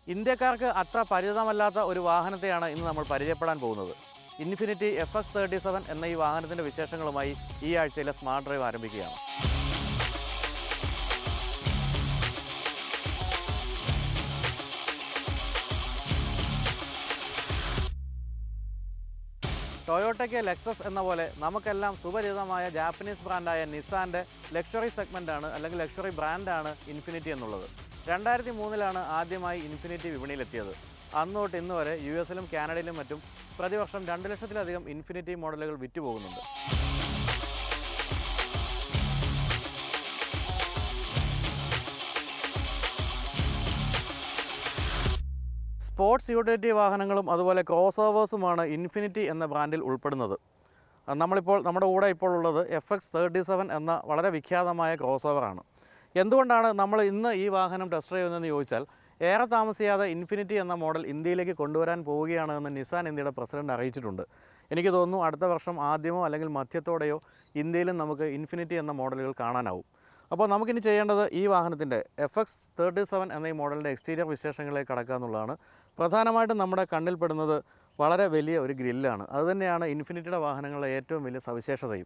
ഇന്ത്യക്കാർക്ക് അത്ര പരിചിതമല്ലാത്ത ഒരു വാഹനത്തെയാണ് ഇന്ന് നമ്മൾ പരിചയപ്പെടാൻ പോകുന്നത് Infiniti F X thirty seven എന്ന ഈ വാഹനത്തിൻ്റെ വിശേഷങ്ങളുമായി ഈ ആഴ്ചയിലെ സ്മാർട്ട് ഡ്രൈവ് ആരംഭിക്കുകയാണ് ടൊയോട്ടയ്ക്ക് ലെക്സസ് എന്ന പോലെ നമുക്കെല്ലാം സുപരിചിതമായ ജാപ്പനീസ് ബ്രാൻഡായ നിസാൻ്റെ ലക്ഷറി സെഗ്മെൻ്റാണ് അല്ലെങ്കിൽ ലക്ഷറി ബ്രാൻഡാണ് ഇൻഫിനിറ്റി എന്നുള്ളത് രണ്ടായിരത്തി മൂന്നിലാണ് ആദ്യമായി ഇൻഫിനിറ്റി വിപണിയിലെത്തിയത് അന്ന് തൊട്ട് ഇന്ന് വരെ യു എസിലും കാനഡയിലും മറ്റും പ്രതിവർഷം രണ്ട് ലക്ഷത്തിലധികം ഇൻഫിനിറ്റി മോഡലുകൾ വിറ്റുപോകുന്നുണ്ട് സ്പോർട്സ് യൂട്ടിലിറ്റി വാഹനങ്ങളും അതുപോലെ ക്രോസ് ഓവേഴ്സുമാണ് ഇൻഫിനിറ്റി എന്ന ബ്രാൻഡിൽ ഉൾപ്പെടുന്നത് അഹ് നമ്മളിപ്പോൾ നമ്മുടെ കൂടെ ഇപ്പോൾ ഉള്ളത് എഫ് എക്സ് തേർട്ടി സെവൻ എന്ന വളരെ വിഖ്യാതമായ ക്രോസ് ഓവറാണ് എന്തുകൊണ്ടാണ് നമ്മൾ ഇന്ന് ഈ വാഹനം ടെസ്റ്റ് ചെയ്യുന്നതെന്ന് ചോദിച്ചാൽ ഏറെ താമസിയാതെ ഇൻഫിനിറ്റി എന്ന മോഡൽ ഇന്ത്യയിലേക്ക് കൊണ്ടുവരാൻ പോവുകയാണ് എന്ന് നിസാൻ ഇന്ത്യയുടെ പ്രസിഡന്റ് അറിയിച്ചിട്ടുണ്ട് എനിക്ക് തോന്നുന്നു അടുത്ത വർഷം ആദ്യമോ അല്ലെങ്കിൽ മധ്യത്തോടെയോ ഇന്ത്യയിലും നമുക്ക് ഇൻഫിനിറ്റി എന്ന മോഡലുകൾ കാണാനാവും അപ്പോൾ നമുക്കിനി ചെയ്യേണ്ടത് ഈ വാഹനത്തിൻ്റെ എഫ് എക്സ് തേർട്ടി സെവൻ എന്ന ഈ മോഡലിൻ്റെ എക്സ്റ്റീരിയർ വിശേഷങ്ങളിലേക്ക് കടക്കുക എന്നുള്ളതാണ് പ്രധാനമായിട്ടും നമ്മുടെ കണ്ണിൽപ്പെടുന്നത് വളരെ വലിയ ഒരു ഗ്രില്ലാണ് അതുതന്നെയാണ് ഇൻഫിനിറ്റിയുടെ വാഹനങ്ങളുടെ ഏറ്റവും വലിയ സവിശേഷതയും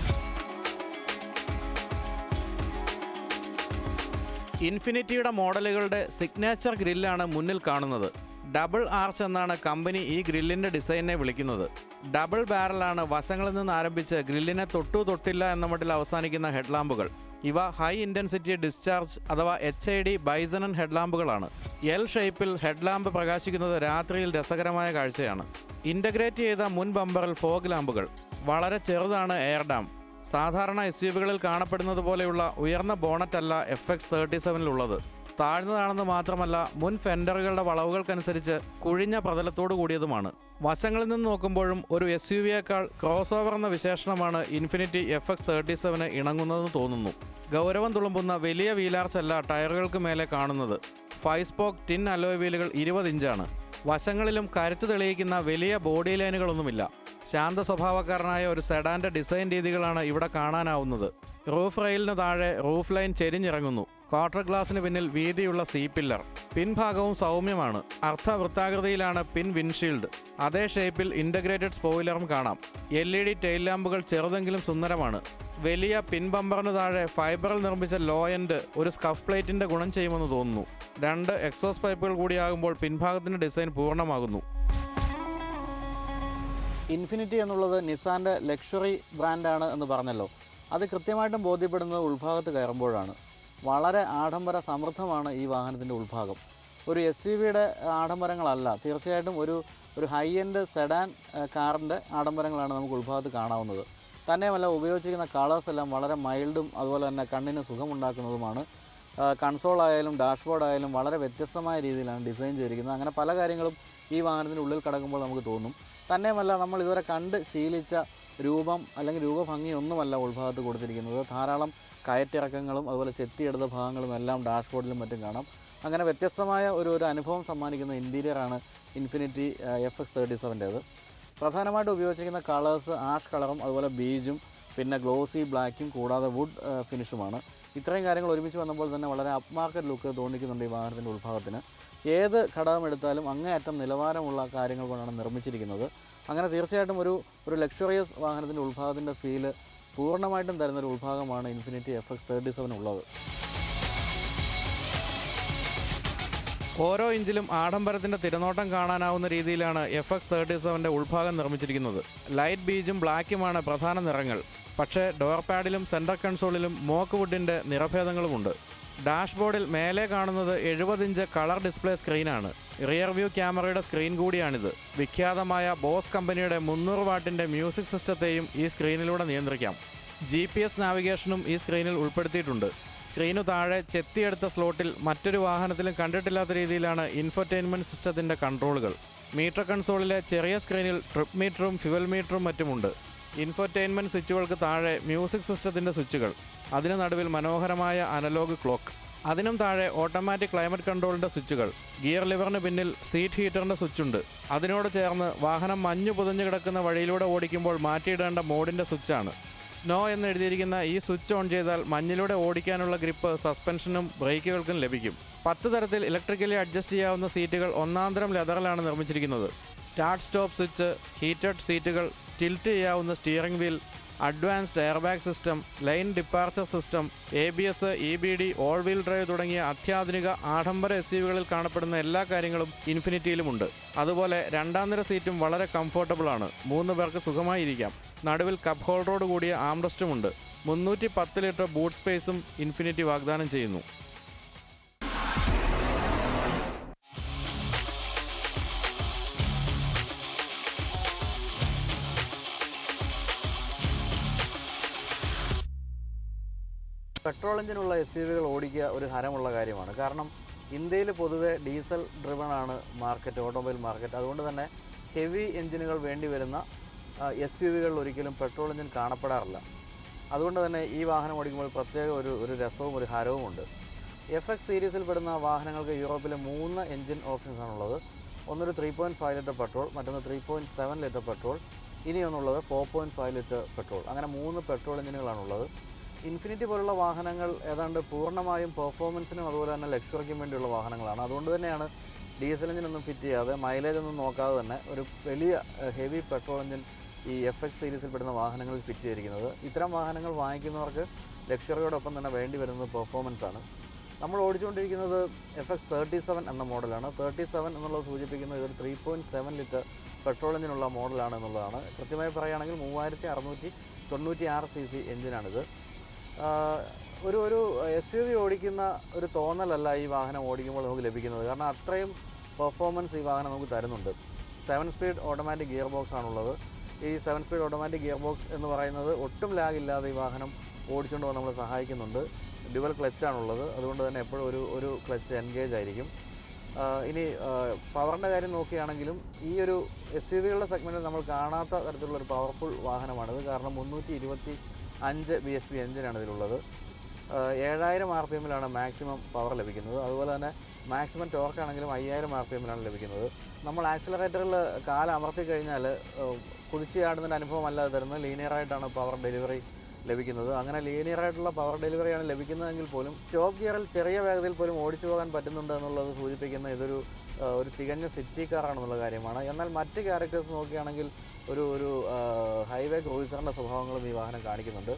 ഇൻഫിനിറ്റിയുടെ മോഡലുകളുടെ സിഗ്നേച്ചർ ഗ്രില്ലാണ് മുന്നിൽ കാണുന്നത് ഡബിൾ ആർച്ച് എന്നാണ് കമ്പനി ഈ ഗ്രില്ലിൻ്റെ ഡിസൈനെ വിളിക്കുന്നത് ഡബിൾ ബാരലാണ് വശങ്ങളിൽ നിന്ന് ആരംഭിച്ച് ഗ്രില്ലിനെ തൊട്ടു തൊട്ടില്ല എന്ന മട്ടിൽ അവസാനിക്കുന്ന ഹെഡ്ലാമ്പുകൾ ഇവ ഹൈ ഇൻറ്റൻസിറ്റി ഡിസ്ചാർജ് അഥവാ എച്ച് ഐ ഡി ബൈസണൻ ഹെഡ്ലാമ്പുകളാണ് എൽ ഷേപ്പിൽ ഹെഡ്ലാമ്പ് പ്രകാശിക്കുന്നത് രാത്രിയിൽ രസകരമായ കാഴ്ചയാണ് ഇൻ്റഗ്രേറ്റ് ചെയ്ത മുൻ ബമ്പറിൽ ഫോഗ് ലാമ്പുകൾ വളരെ ചെറുതാണ് എയർ ഡാം സാധാരണ എസ് യു വികളിൽ കാണപ്പെടുന്നത് പോലെയുള്ള ഉയർന്ന ബോണറ്റല്ല എഫ് എക്സ് തേർട്ടി സെവനിലുള്ളത് താഴ്ന്നതാണെന്ന് മാത്രമല്ല മുൻ ഫെൻഡറുകളുടെ വളവുകൾക്കനുസരിച്ച് കുഴിഞ്ഞ പ്രതലത്തോടു കൂടിയതുമാണ് വശങ്ങളിൽ നിന്ന് നോക്കുമ്പോഴും ഒരു എസ് യു വിയേക്കാൾ ക്രോസ് ഓവർ എന്ന വിശേഷണമാണ് ഇൻഫിനിറ്റി എഫ് എക്സ് തേർട്ടി സെവന് ഇണങ്ങുന്നതെന്ന് തോന്നുന്നു ഗൗരവം തുളുമ്പുന്ന വലിയ വീലാർച്ചല്ല ടയറുകൾക്ക് മേലെ കാണുന്നത് ഫൈവ് സ്പോക്ക് ടിൻ അലോയ് വീലുകൾ ഇരുപത് ഇഞ്ചാണ് വശങ്ങളിലും കരുത്ത് തെളിയിക്കുന്ന വലിയ ബോഡി ലൈനുകളൊന്നുമില്ല ശാന്ത സ്വഭാവക്കാരനായ ഒരു സെഡാന്റെ ഡിസൈൻ രീതികളാണ് ഇവിടെ കാണാനാവുന്നത് റൂഫ് റെയിലിന് താഴെ റൂഫ് ലൈൻ ചെരിഞ്ഞിറങ്ങുന്നു ക്വാർട്ടർ ഗ്ലാസിന് പിന്നിൽ വീതിയുള്ള സീ പില്ലർ പിൻഭാഗവും സൗമ്യമാണ് അർദ്ധവൃത്താകൃതിയിലാണ് പിൻ വിൻഷീൽഡ് അതേ ഷേപ്പിൽ ഇന്റഗ്രേറ്റഡ് സ്പോയിലറും കാണാം എൽ ഇ ഡി ടെയിൽ ലാമ്പുകൾ ചെറുതെങ്കിലും സുന്ദരമാണ് വലിയ പിൻ ബമ്പറിന് താഴെ ഫൈബറിൽ നിർമ്മിച്ച ലോ എൻഡ് ഒരു സ്കഫ് പ്ലേറ്റിന്റെ ഗുണം ചെയ്യുമെന്ന് തോന്നുന്നു രണ്ട് എക്സോസ് പൈപ്പുകൾ കൂടിയാകുമ്പോൾ പിൻഭാഗത്തിന്റെ ഡിസൈൻ പൂർണ്ണമാകുന്നു ഇൻഫിനിറ്റി എന്നുള്ളത് നിസാൻ്റെ ലക്ഷറി ബ്രാൻഡാണ് എന്ന് പറഞ്ഞല്ലോ അത് കൃത്യമായിട്ടും ബോധ്യപ്പെടുന്നത് ഉൾഭാഗത്ത് കയറുമ്പോഴാണ് വളരെ ആഡംബര സമൃദ്ധമാണ് ഈ വാഹനത്തിൻ്റെ ഉൾഭാഗം ഒരു എസ് സി വിയുടെ ആഡംബരങ്ങളല്ല തീർച്ചയായിട്ടും ഒരു ഒരു ഹൈ എൻഡ് സെഡാൻ കാറിൻ്റെ ആഡംബരങ്ങളാണ് നമുക്ക് ഉൾഭാഗത്ത് കാണാവുന്നത് തന്നെയുമല്ല ഉപയോഗിച്ചിരിക്കുന്ന കളേഴ്സ് എല്ലാം വളരെ മൈൽഡും അതുപോലെ തന്നെ കണ്ണിന് സുഖമുണ്ടാക്കുന്നതുമാണ് കൺസോൾ ആയാലും ഡാഷ്ബോർഡ് ആയാലും വളരെ വ്യത്യസ്തമായ രീതിയിലാണ് ഡിസൈൻ ചെയ്തിരിക്കുന്നത് അങ്ങനെ പല കാര്യങ്ങളും ഈ വാഹനത്തിൻ്റെ ഉള്ളിൽ കിടക്കുമ്പോൾ നമുക്ക് തോന്നും തന്നെയുമല്ല നമ്മൾ ഇതുവരെ കണ്ട് ശീലിച്ച രൂപം അല്ലെങ്കിൽ രൂപഭംഗിയൊന്നുമല്ല ഉൾഭാഗത്ത് കൊടുത്തിരിക്കുന്നത് ധാരാളം കയറ്റിറക്കങ്ങളും അതുപോലെ ചെത്തിയെടുത്ത ഭാഗങ്ങളും എല്ലാം ഡാഷ്ബോർഡിലും മറ്റും കാണാം അങ്ങനെ വ്യത്യസ്തമായ ഒരു ഒരു അനുഭവം സമ്മാനിക്കുന്ന ഇൻറ്റീരിയറാണ് ഇൻഫിനിറ്റി എഫ് എക്സ് തേർട്ടി സെവൻ്റേത് പ്രധാനമായിട്ട് ഉപയോഗിച്ചിരിക്കുന്ന കളേഴ്സ് ആഷ് കളറും അതുപോലെ ബീജും പിന്നെ ഗ്ലോസി ബ്ലാക്കും കൂടാതെ വുഡ് ഫിനിഷുമാണ് ഇത്രയും കാര്യങ്ങൾ ഒരുമിച്ച് വന്നപ്പോൾ തന്നെ വളരെ അപ്പ് മാർക്കറ്റ് ലുക്ക് തോന്നിക്കുന്നുണ്ട് ഈ വാഹനത്തിൻ്റെ ഉൾഭാഗത്തിന് ഏത് ഘടകം എടുത്താലും അങ്ങേയറ്റം നിലവാരമുള്ള കാര്യങ്ങൾ കൊണ്ടാണ് നിർമ്മിച്ചിരിക്കുന്നത് അങ്ങനെ തീർച്ചയായിട്ടും ഒരു ഒരു ലക്ഷറിയസ് വാഹനത്തിൻ്റെ ഉൾഭാഗത്തിൻ്റെ ഫീല് പൂർണ്ണമായിട്ടും തരുന്നൊരു ഉൾഭാഗമാണ് Infiniti F X thirty seven ഉള്ളത് ഓരോ ഇഞ്ചിലും ആഡംബരത്തിന്റെ തിരനോട്ടം കാണാനാവുന്ന രീതിയിലാണ് എഫ് എക്സ് തേർട്ടി സെവൻ്റെ ഉൾഭാഗം നിർമ്മിച്ചിരിക്കുന്നത് ലൈറ്റ് ബീജും ബ്ലാക്കുമാണ് പ്രധാന നിറങ്ങൾ പക്ഷേ ഡോർ പാഡിലും സെൻട്രൽ കൺസോളിലും മോക്ക് വുഡിൻ്റെ നിറഭേദങ്ങളുമുണ്ട് ഡാഷ്ബോർഡിൽ മേലെ കാണുന്നത് എഴുപത് ഇഞ്ച് കളർ ഡിസ്പ്ലേ സ്ക്രീനാണ് റിയർ വ്യൂ ക്യാമറയുടെ സ്ക്രീൻ കൂടിയാണിത് വിഖ്യാതമായ ബോസ് കമ്പനിയുടെ മുന്നൂറ് വാട്ടിൻ്റെ മ്യൂസിക് സിസ്റ്റത്തെയും ഈ സ്ക്രീനിലൂടെ നിയന്ത്രിക്കാം ജി പി എസ് നാവിഗേഷനും ഈ സ്ക്രീനിൽ ഉൾപ്പെടുത്തിയിട്ടുണ്ട് സ്ക്രീനു താഴെ ചെത്തിയെടുത്ത സ്ലോട്ടിൽ മറ്റൊരു വാഹനത്തിലും കണ്ടിട്ടില്ലാത്ത രീതിയിലാണ് ഇൻഫർടൈൻമെൻറ്റ് സിസ്റ്റത്തിൻ്റെ കൺട്രോളുകൾ മീറ്റർ കൺസോളിലെ ചെറിയ സ്ക്രീനിൽ ട്രിപ്പ് മീറ്ററും ഫ്യുവൽ മീറ്ററും മറ്റുമുണ്ട് ഇൻഫർടൈൻമെൻറ്റ് സ്വിച്ചുകൾക്ക് താഴെ മ്യൂസിക് സിസ്റ്റത്തിൻ്റെ സ്വിച്ചുകൾ അതിനു നടുവിൽ മനോഹരമായ അനലോഗ് ക്ലോക്ക് അതിനും താഴെ ഓട്ടോമാറ്റിക് ക്ലൈമറ്റ് കൺട്രോളിൻ്റെ സ്വിച്ചുകൾ ഗിയർ ലിവറിന് പിന്നിൽ സീറ്റ് ഹീറ്ററിൻ്റെ സ്വിച്ചുണ്ട് അതിനോട് ചേർന്ന് വാഹനം മഞ്ഞു പുതഞ്ഞു കിടക്കുന്ന വഴിയിലൂടെ ഓടിക്കുമ്പോൾ മാറ്റിയിടേണ്ട മോഡിൻ്റെ സ്വിച്ചാണ് സ്നോ എന്ന് എഴുതിയിരിക്കുന്ന ഈ സ്വിച്ച് ഓൺ ചെയ്താൽ മഞ്ഞിലൂടെ ഓടിക്കാനുള്ള ഗ്രിപ്പ് സസ്പെൻഷനും ബ്രേക്കുകൾക്കും ലഭിക്കും പത്ത് തരത്തിൽ ഇലക്ട്രിക്കലി അഡ്ജസ്റ്റ് ചെയ്യാവുന്ന സീറ്റുകൾ ഒന്നാന്തരം ലെതറിലാണ് നിർമ്മിച്ചിരിക്കുന്നത് സ്റ്റാർട്ട് സ്റ്റോപ്പ് സ്വിച്ച് ഹീറ്റഡ് സീറ്റുകൾ ടിൽറ്റ് ചെയ്യാവുന്ന steering wheel advanced airbag system line departure system A B S E B D all wheel drive തുടങ്ങിയ അത്യാധുനിക ആഡംബര എസ് യുവികളിൽ കാണപ്പെടുന്ന എല്ലാ കാര്യങ്ങളും ഇൻഫിനിറ്റിയിലുമുണ്ട് അതുപോലെ രണ്ടാം നിര സീറ്റും വളരെ കംഫർട്ടബിൾ ആണ് മൂന്ന് പേർക്ക് സുഖമായിരിക്കാം നടുവിൽ കപ്പ് ഹോൾഡറോട് കൂടിയ ആംറസ്റ്റുമുണ്ട് മുന്നൂറ്റി പത്ത് ലിറ്റർ ബൂട്ട് സ്പേസും ഇൻഫിനിറ്റി വാഗ്ദാനം ചെയ്യുന്നു പെട്രോൾ എഞ്ചിനുള്ള എസ് യു വികൾ ഓടിക്കുക ഒരു ഹരമുള്ള കാര്യമാണ് കാരണം ഇന്ത്യയിൽ പൊതുവെ ഡീസൽ ഡ്രിവൺ ആണ് മാർക്കറ്റ് ഓട്ടോമൊബൈൽ മാർക്കറ്റ് അതുകൊണ്ട് തന്നെ ഹെവി എഞ്ചിനുകൾ വേണ്ടി വരുന്ന എസ് യു വികളിൽ ഒരിക്കലും പെട്രോൾ എഞ്ചിൻ കാണപ്പെടാറില്ല അതുകൊണ്ട് തന്നെ ഈ വാഹനം ഓടിക്കുമ്പോൾ പ്രത്യേക ഒരു ഒരു രസവും ഒരു ഹരവുമുണ്ട് എഫ് എക്സ് സീരീസിൽ പെടുന്ന വാഹനങ്ങൾക്ക് യൂറോപ്പിലെ മൂന്ന് എഞ്ചിൻ ഓപ്ഷൻസ് ആണുള്ളത് ഒന്നൊരു three point five litre petrol മറ്റൊന്ന് three point seven litre petrol ഇനി ഒന്നുള്ളത് four point five litre petrol അങ്ങനെ മൂന്ന് പെട്രോൾ എഞ്ചിനുകളാണുള്ളത് ഇൻഫിനിറ്റി പോലുള്ള വാഹനങ്ങൾ ഏതാണ്ട് പൂർണ്ണമായും പെർഫോമൻസിനും അതുപോലെ തന്നെ ലക്ഷറിക്കും വേണ്ടിയുള്ള വാഹനങ്ങളാണ് അതുകൊണ്ട് തന്നെയാണ് ഡീസൽ എഞ്ചിനൊന്നും ഫിറ്റ് ചെയ്യാതെ മൈലേജ് ഒന്നും നോക്കാതെ തന്നെ ഒരു വലിയ ഹെവി പെട്രോൾ എഞ്ചിൻ ഈ എഫ് എക്സ് സീരീസിൽ പെടുന്ന വാഹനങ്ങളിൽ ഫിറ്റ് ചെയ്തിരിക്കുന്നത് ഇത്തരം വാഹനങ്ങൾ വാങ്ങിക്കുന്നവർക്ക് ലക്ഷറിയോടൊപ്പം തന്നെ വേണ്ടി വരുന്നത് പെർഫോമൻസ് ആണ് നമ്മൾ ഓടിച്ചുകൊണ്ടിരിക്കുന്നത് എഫ് എക്സ് തേർട്ടി സെവൻ എന്ന മോഡലാണ് തേർട്ടി സെവൻ എന്നുള്ളത് സൂചിപ്പിക്കുന്നത് ഇതൊരു three point seven litre petrol എഞ്ചിനുള്ള മോഡലാണ് എന്നുള്ളതാണ് കൃത്യമായി പറയുകയാണെങ്കിൽ മൂവായിരത്തി അറുന്നൂറ്റി തൊണ്ണൂറ്റി ആറ് സി സി എഞ്ചിനാണിത് ആഹ് ഒരു ഒരു എസ് യു വി ഓടിക്കുന്ന ഒരു തോന്നലല്ല ഈ വാഹനം ഓടിക്കുമ്പോൾ നമുക്ക് ലഭിക്കുന്നത് കാരണം അത്രയും പെർഫോമൻസ് ഈ വാഹനം നമുക്ക് തരുന്നുണ്ട് seven speed automatic gear box ആണുള്ളത് ഈ seven speed automatic gear box എന്ന് പറയുന്നത് ഒട്ടും ലാഗ് ഇല്ലാതെ ഈ വാഹനം ഓടിച്ചുകൊണ്ട് പോകാൻ നമ്മളെ സഹായിക്കുന്നുണ്ട് ഡ്യുവൽ ക്ലച്ചാണുള്ളത് അതുകൊണ്ട് തന്നെ എപ്പോഴും ഒരു ഒരു ക്ലച്ച് എൻഗേജ് ആയിരിക്കും ആഹ് ഇനി പവറിൻ്റെ കാര്യം നോക്കുകയാണെങ്കിലും ഈ ഒരു എസ് യു വികളുടെ സെഗ്മെൻറ്റിൽ നമ്മൾ കാണാത്ത തരത്തിലുള്ള ഒരു പവർഫുൾ വാഹനമാണിത് കാരണം മുന്നൂറ്റി ഇരുപത്തി അഞ്ച് ബി എസ് പി എഞ്ചിനാണ് ഇതിലുള്ളത് ആഹ് ഏഴായിരം ആർ പി എമ്മിലാണ് മാക്സിമം പവർ ലഭിക്കുന്നത് അതുപോലെ തന്നെ മാക്സിമം ടോർക്ക് ആണെങ്കിലും അയ്യായിരം ആർ പി എമ്മിലാണ് ലഭിക്കുന്നത് നമ്മൾ ആക്സിലറേറ്ററിൽ കാൽ അമർത്തി കഴിഞ്ഞാൽ കുതിച്ചുചാടുന്നതിൻ്റെ അനുഭവം അല്ലാതെ തരുന്നത് ലീനിയറായിട്ടാണ് പവർ ഡെലിവറി ലഭിക്കുന്നത് അങ്ങനെ ലീനിയറായിട്ടുള്ള പവർ ഡെലിവറിയാണ് ലഭിക്കുന്നതെങ്കിൽ പോലും ടോപ്പ് ഗിയറിൽ ചെറിയ വേഗതയിൽ പോലും ഓടിച്ചു പോകാൻ പറ്റുന്നുണ്ട് എന്നുള്ളത് സൂചിപ്പിക്കുന്ന ഇതൊരു ആഹ് ഒരു തികഞ്ഞ സിറ്റി കാറാണെന്നുള്ള കാര്യമാണ് എന്നാൽ മറ്റ് ക്യാരക്ടേഴ്സ് നോക്കുകയാണെങ്കിൽ ഒരു ഒരു ഹൈവേ ക്രൂയിസറിൻ്റെ സ്വഭാവങ്ങളും ഈ വാഹനം കാണിക്കുന്നുണ്ട്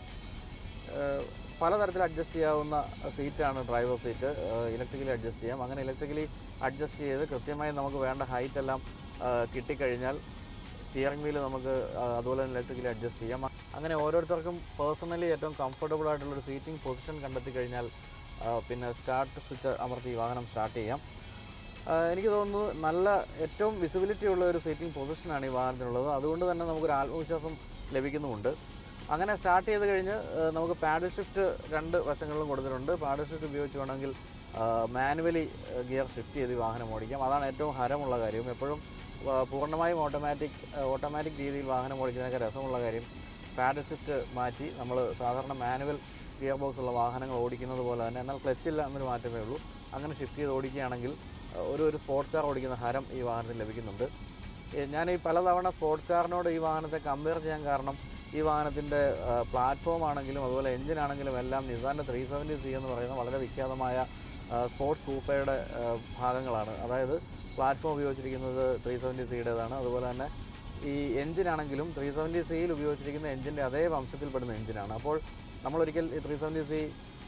ഏഹ് പലതരത്തിൽ അഡ്ജസ്റ്റ് ചെയ്യാവുന്ന സീറ്റാണ് ഡ്രൈവർ സീറ്റ് ഇലക്ട്രിക്കലി അഡ്ജസ്റ്റ് ചെയ്യാം അങ്ങനെ ഇലക്ട്രിക്കലി അഡ്ജസ്റ്റ് ചെയ്ത് കൃത്യമായി നമുക്ക് വേണ്ട ഹൈറ്റ് എല്ലാം ഏഹ് കിട്ടിക്കഴിഞ്ഞാൽ സ്റ്റിയറിംഗ് വീല് നമുക്ക് ആ, അതുപോലെ തന്നെ ഇലക്ട്രിക്കലി അഡ്ജസ്റ്റ് ചെയ്യാം അങ്ങനെ ഓരോരുത്തർക്കും പേഴ്സണലി ഏറ്റവും കംഫർട്ടബിൾ ആയിട്ടുള്ളൊരു സീറ്റിംഗ് പൊസിഷൻ കണ്ടെത്തി കഴിഞ്ഞാൽ ആ, പിന്നെ സ്റ്റാർട്ട് സ്വിച്ച് അമർത്തി ഈ വാഹനം സ്റ്റാർട്ട് ചെയ്യാം ആ, എനിക്ക് തോന്നുന്നു നല്ല ഏറ്റവും വിസിബിലിറ്റി ഉള്ള ഒരു സീറ്റിംഗ് പൊസിഷനാണ് ഈ വാഹനത്തിനുള്ളത് അതുകൊണ്ട് തന്നെ നമുക്കൊരു ആത്മവിശ്വാസം ലഭിക്കുന്നുമുണ്ട് അങ്ങനെ സ്റ്റാർട്ട് ചെയ്ത് കഴിഞ്ഞ് ആ, നമുക്ക് പാഡിൽ ഷിഫ്റ്റ് രണ്ട് വശങ്ങളിലും കൊടുത്തിട്ടുണ്ട് പാഡിൽ ഷിഫ്റ്റ് ഉപയോഗിച്ച് വേണമെങ്കിൽ മാനുവലി ഗിയർ ഷിഫ്റ്റ് ചെയ്ത് ഈ വാഹനം ഓടിക്കാം അതാണ് ഏറ്റവും ഹരമുള്ള കാര്യം എപ്പോഴും ആ, പൂർണ്ണമായും ഓട്ടോമാറ്റിക് ഓട്ടോമാറ്റിക് രീതിയിൽ വാഹനം ഓടിക്കുന്നതൊക്കെ രസമുള്ള കാര്യം പാഡിൽ ഷിഫ്റ്റ് മാറ്റി നമ്മൾ സാധാരണ മാനുവൽ ഗിയർ ബോക്സ് ഉള്ള വാഹനങ്ങൾ ഓടിക്കുന്നത് പോലെ തന്നെ എന്നാൽ ക്ലച്ചില്ല എന്നൊരു മാറ്റമേ ഉള്ളൂ അങ്ങനെ ഷിഫ്റ്റ് ചെയ്ത് ഓടിക്കുകയാണെങ്കിൽ ആ, ഒരു ഒരു സ്പോർട്സ് കാർ ഓടിക്കുന്ന ഹരം ഈ വാഹനത്തിൽ ലഭിക്കുന്നുണ്ട് ഏ, ഞാൻ ഈ പലതവണ സ്പോർട്സ് കാറിനോട് ഈ വാഹനത്തെ കമ്പയർ ചെയ്യാൻ കാരണം ഈ വാഹനത്തിൻ്റെ പ്ലാറ്റ്ഫോം ആണെങ്കിലും അതുപോലെ എഞ്ചിൻ ആണെങ്കിലും എല്ലാം നിസാൻ്റെ ത്രീ സെവൻറ്റി സി എന്ന് പറയുന്ന വളരെ വിഖ്യാതമായ ആ, സ്പോർട്സ് കൂപ്പയുടെ ആ, ഭാഗങ്ങളാണ് അതായത് പ്ലാറ്റ്ഫോം ഉപയോഗിച്ചിരിക്കുന്നത് ത്രീ സെവൻറ്റി സിയുടേതാണ് അതുപോലെ തന്നെ ഈ എഞ്ചിനാണെങ്കിലും ത്രീ സെവൻറ്റി സിയിൽ ഉപയോഗിച്ചിരിക്കുന്ന എഞ്ചിൻ്റെ അതേ വംശത്തിൽപ്പെടുന്ന എഞ്ചിനാണ് അപ്പോൾ നമ്മളൊരിക്കൽ ഈ ത്രീ സെവൻറ്റി സി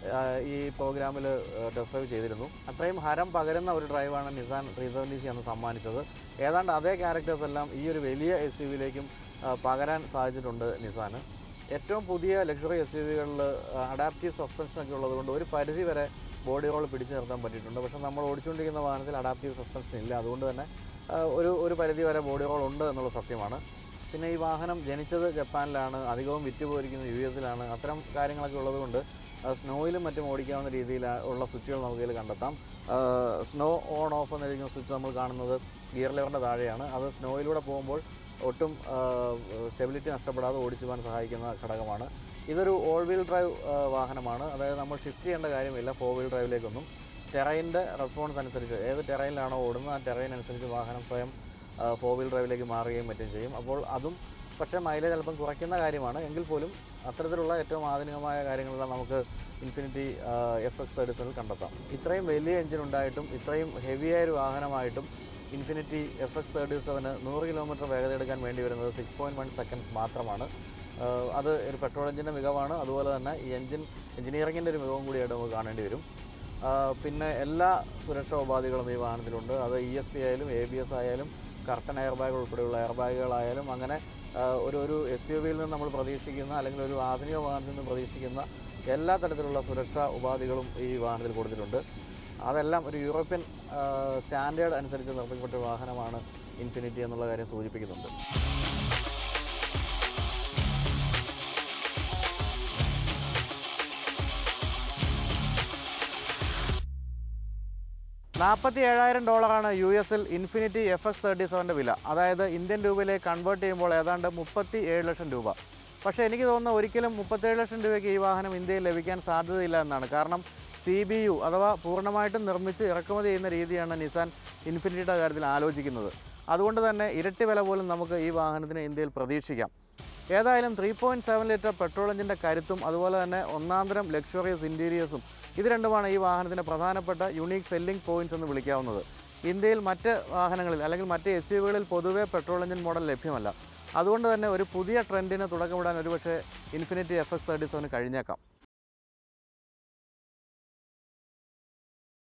ഈ പ്രോഗ്രാമിൽ ടെസ്റ്റ് ഡ്രൈവ് ചെയ്തിരുന്നു അത്രയും ഹരം പകരുന്ന ഒരു ഡ്രൈവാണ് നിസാൻ ത്രീ സെവൻറ്റി സി അന്ന് സമ്മാനിച്ചത് ഏതാണ്ട് അതേ ക്യാരക്ടേഴ്സ് എല്ലാം ഈ ഒരു വലിയ എസ് യു വിയിലേക്കും പകരാൻ സാധിച്ചിട്ടുണ്ട് നിസാന് ഏറ്റവും പുതിയ ലക്ഷറി എസ് യു വികളിൽ അഡാപ്റ്റീവ് സസ്പെൻഷനൊക്കെ ഉള്ളതുകൊണ്ട് ഒരു പരിധി വരെ ബോഡി റോൾ പിടിച്ചു നിർത്താൻ പറ്റിയിട്ടുണ്ട് പക്ഷേ നമ്മൾ ഓടിച്ചുകൊണ്ടിരിക്കുന്ന വാഹനത്തിൽ അഡാപ്റ്റീവ് സസ്പെൻഷൻ ഇല്ല അതുകൊണ്ട് തന്നെ ആ, ഒരു ഒരു പരിധി വരെ ബോഡി റോൾ ഉണ്ട് എന്നുള്ള സത്യമാണ് പിന്നെ ഈ വാഹനം ജനിച്ചത് ജപ്പാനിലാണ് അധികവും വിറ്റ് പോയിരിക്കുന്നത് യു എസിലാണ് അത്തരം കാര്യങ്ങളൊക്കെ ഉള്ളതുകൊണ്ട് സ്നോയിലും മറ്റും ഓടിക്കാവുന്ന രീതിയിൽ ഉള്ള സ്വിച്ചുകൾ നമുക്ക് ഇതിൽ കണ്ടെത്താം സ്നോ ഓൺ ഓഫ് എന്നിരിക്കുന്ന സ്വിച്ച് നമ്മൾ കാണുന്നത് ഗിയർ ലെവറിൻ്റെ താഴെയാണ് അത് സ്നോയിലൂടെ പോകുമ്പോൾ ഒട്ടും സ്റ്റെബിലിറ്റി നഷ്ടപ്പെടാതെ ഓടിച്ചു പോകാൻ സഹായിക്കുന്ന ഘടകമാണ് ഇതൊരു ഓൾ വീൽ ഡ്രൈവ് വാഹനമാണ് അതായത് നമ്മൾ ഷിഫ്റ്റ് ചെയ്യേണ്ട കാര്യമില്ല ഫോർ വീൽ ഡ്രൈവിലേക്കൊന്നും ടെറൈൻ്റെ റെസ്പോൺസ് അനുസരിച്ച് ഏത് ടെറൈനിലാണോ ഓടുന്നത് ആ ടെറൈൻ അനുസരിച്ച് വാഹനം സ്വയം ഫോർ വീൽ ഡ്രൈവിലേക്ക് മാറുകയും മറ്റും ചെയ്യും അപ്പോൾ അതും പക്ഷേ മൈലേജ് അല്പം കുറയ്ക്കുന്ന കാര്യമാണ് എങ്കിൽ പോലും അത്തരത്തിലുള്ള ഏറ്റവും ആധുനികമായ കാര്യങ്ങളെല്ലാം നമുക്ക് ഇൻഫിനിറ്റി എഫ് എക്സ് തേർട്ടി സെവനിൽ കണ്ടെത്താം ഇത്രയും വലിയ എഞ്ചിൻ ഉണ്ടായിട്ടും ഇത്രയും ഹെവിയായ ഒരു വാഹനമായിട്ടും ഇൻഫിനിറ്റി എഫ് എക്സ് തേർട്ടി സെവന് നൂറ് കിലോമീറ്റർ വേഗത എടുക്കാൻ വേണ്ടി വരുന്നത് സിക്സ് പോയിൻറ്റ് വൺ സെക്കൻഡ്സ് മാത്രമാണ് ആഹ് അത് ഒരു പെട്രോൾ എഞ്ചിൻ്റെ മികവാണ് അതുപോലെ തന്നെ ഈ എഞ്ചിൻ എഞ്ചിനീയറിങ്ങിൻ്റെ ഒരു മികവും കൂടിയായിട്ട് നമുക്ക് കാണേണ്ടി വരും ആഹ് പിന്നെ എല്ലാ സുരക്ഷാ ഉപാധികളും ഈ വാഹനത്തിലുണ്ട് അത് ഇ എസ് പി ആയാലും എ ബി എസ് ആയാലും കർട്ടൻ എയർ ബാഗ് ഉൾപ്പെടെയുള്ള എയർ ബാഗുകളായാലും അങ്ങനെ ആഹ് ഒരു ഒരു എസ് യു വിയിൽ നിന്ന് നമ്മൾ പ്രതീക്ഷിക്കുന്ന അല്ലെങ്കിൽ ഒരു ആധുനിക വാഹനത്തിൽ നിന്ന് പ്രതീക്ഷിക്കുന്ന എല്ലാ തരത്തിലുള്ള സുരക്ഷാ ഉപാധികളും ഈ വാഹനത്തിൽ കൊടുത്തിട്ടുണ്ട് അതെല്ലാം ഒരു യൂറോപ്യൻ ആഹ് സ്റ്റാൻഡേർഡ് അനുസരിച്ച് നിർമ്മിക്കപ്പെട്ട ഒരു വാഹനമാണ് ഇൻഫിനിറ്റി എന്നുള്ള കാര്യം സൂചിപ്പിക്കുന്നുണ്ട് നാൽപ്പത്തി ഏഴായിരം ഡോളറാണ് യു എസിൽ ഇൻഫിനിറ്റി എഫ് എക്സ് തേർട്ടി സെവൻ്റെ വില അതായത് ഇന്ത്യൻ രൂപയിലേക്ക് കൺവേർട്ട് ചെയ്യുമ്പോൾ ഏതാണ്ട് മുപ്പത്തി ഏഴ് ലക്ഷം രൂപ പക്ഷേ എനിക്ക് തോന്നുന്നു ഒരിക്കലും മുപ്പത്തേഴ് ലക്ഷം രൂപയ്ക്ക് ഈ വാഹനം ഇന്ത്യയിൽ ലഭിക്കാൻ സാധ്യതയില്ല എന്നാണ് കാരണം സി ബി യു അഥവാ പൂർണ്ണമായിട്ടും നിർമ്മിച്ച് ഇറക്കുമതി ചെയ്യുന്ന രീതിയാണ് നിസാൻ ഇൻഫിനിറ്റിയുടെ കാര്യത്തിൽ ആലോചിക്കുന്നത് അതുകൊണ്ട് തന്നെ ഇരട്ടി വില പോലും നമുക്ക് ഈ വാഹനത്തിന് ഇന്ത്യയിൽ പ്രതീക്ഷിക്കാം ഏതായാലും three point seven litre petrol എഞ്ചിൻ്റെ കരുത്തും അതുപോലെ തന്നെ ഒന്നാന്തരം ലക്ഷറിയസ് ഇൻറ്റീരിയേഴ്സും ഇത് രണ്ടുമാണ് ഈ വാഹനത്തിൻ്റെ പ്രധാനപ്പെട്ട യുണീക്ക് സെല്ലിംഗ് പോയിന്റ്സ് എന്ന് വിളിക്കാവുന്നത് ഇന്ത്യയിൽ മറ്റ് വാഹനങ്ങളിൽ അല്ലെങ്കിൽ മറ്റ് എസ് യുവികളിൽ പൊതുവേ പെട്രോൾ എഞ്ചിൻ മോഡൽ ലഭ്യമല്ല അതുകൊണ്ട് തന്നെ ഒരു പുതിയ ട്രെൻഡിന് തുടക്കമിടാൻ ഒരുപക്ഷെ ഇൻഫിനിറ്റി എഫ് എസ് തേർട്ടി സെവന് കഴിഞ്ഞേക്കാം